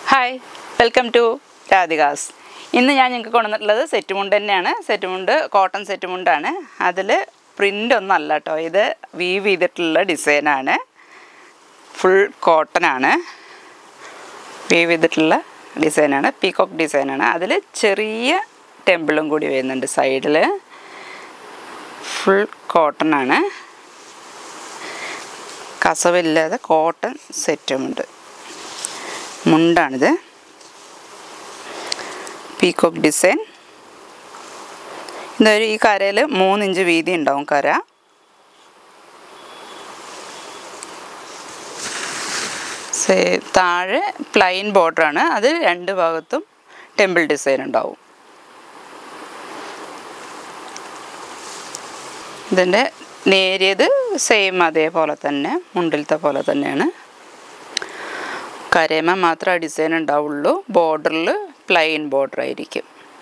hi welcome to Radhika's ഇന്ന് ഞാൻ നിങ്ങൾക്ക് കൊണ്ടുവന്നിട്ടുള്ളത് സെറ്റ് മുണ്ട് തന്നെയാണ് സെറ്റ് മുണ്ട് കോട്ടൺ സെറ്റ് മുണ്ടാണ് അതിൽ പ്രിൻ്റ് ഒന്നും അല്ല കേട്ടോ ഇത് വീവ് ചെയ്തിട്ടുള്ള ഡിസൈനാണ് ഫുൾ കോട്ടൺ ആണ് വീവ് ചെയ്തിട്ടുള്ള ഡിസൈനാണ് പീകോക്ക് ഡിസൈനാണ് അതിൽ ചെറിയ ടെമ്പിളും കൂടി വരുന്നുണ്ട് സൈഡിൽ ഫുൾ കോട്ടൺ ആണ് കസവില്ലാതെ കോട്ടൺ സെറ്റുമുണ്ട് മുണ്ടാണിത് പീകോക്ക് ഡിസൈൻ ഇതൊരു ഈ കരയിൽ മൂന്നിഞ്ച് വീതി ഉണ്ടാവും കര സേ താഴെ പ്ലൈൻ ബോർഡറാണ് അത് രണ്ട് ഭാഗത്തും ടെമ്പിൾ ഡിസൈൻ ഉണ്ടാവും ഇതിൻ്റെ നേരിയത് സെയിം അതേപോലെ തന്നെ മുണ്ടിലത്തെ പോലെ തന്നെയാണ് കരേമ മാത്രമേ ഡിസൈൻ ഉണ്ടാവുള്ളൂ ബോർഡറിൽ പ്ലെയിൻ ബോർഡർ ആയിരിക്കും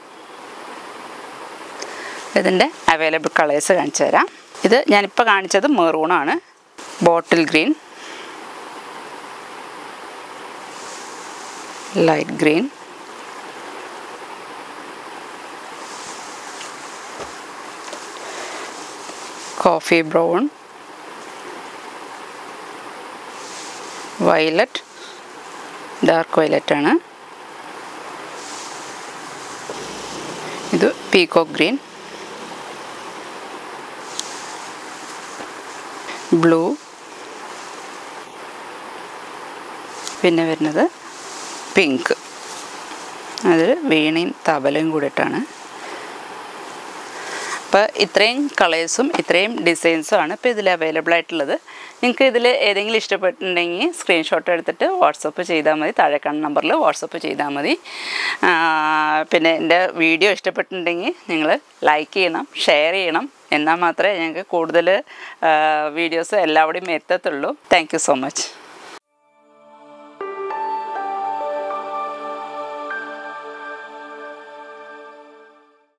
ഇതിൻ്റെ അവൈലബിൾ കളേഴ്സ് കാണിച്ചു തരാം ഇത് ഞാനിപ്പോൾ കാണിച്ചത് മെറൂണാണ് bottle green light green coffee brown violet dark violet ആണ് ഇത് പീകോക്ക് ഗ്രീൻ ബ്ലൂ പിന്നെ വരുന്നത് പിങ്ക് അത് വീണയും തബലയും കൂടിയിട്ടാണ് അപ്പോൾ ഇത്രയും കളേഴ്സും ഇത്രയും ഡിസൈൻസും ആണ് ഇപ്പോൾ ഇതിൽ അവൈലബിൾ ആയിട്ടുള്ളത് നിങ്ങൾക്ക് ഇതിൽ ഏതെങ്കിലും ഇഷ്ടപ്പെട്ടിട്ടുണ്ടെങ്കിൽ സ്ക്രീൻഷോട്ട് എടുത്തിട്ട് വാട്സപ്പ് ചെയ്താൽ മതി താഴെ കാണുന്ന നമ്പറിൽ വാട്സപ്പ് ചെയ്താൽ മതി ആ, പിന്നെ എൻ്റെ വീഡിയോ ഇഷ്ടപ്പെട്ടിട്ടുണ്ടെങ്കിൽ നിങ്ങൾ ലൈക്ക് ചെയ്യണം ഷെയർ ചെയ്യണം എന്നാൽ മാത്രമേ ഞങ്ങൾക്ക് കൂടുതൽ വീഡിയോസ് എല്ലാവിടെയും എത്തത്തുള്ളൂ താങ്ക് യു സോ മച്ച്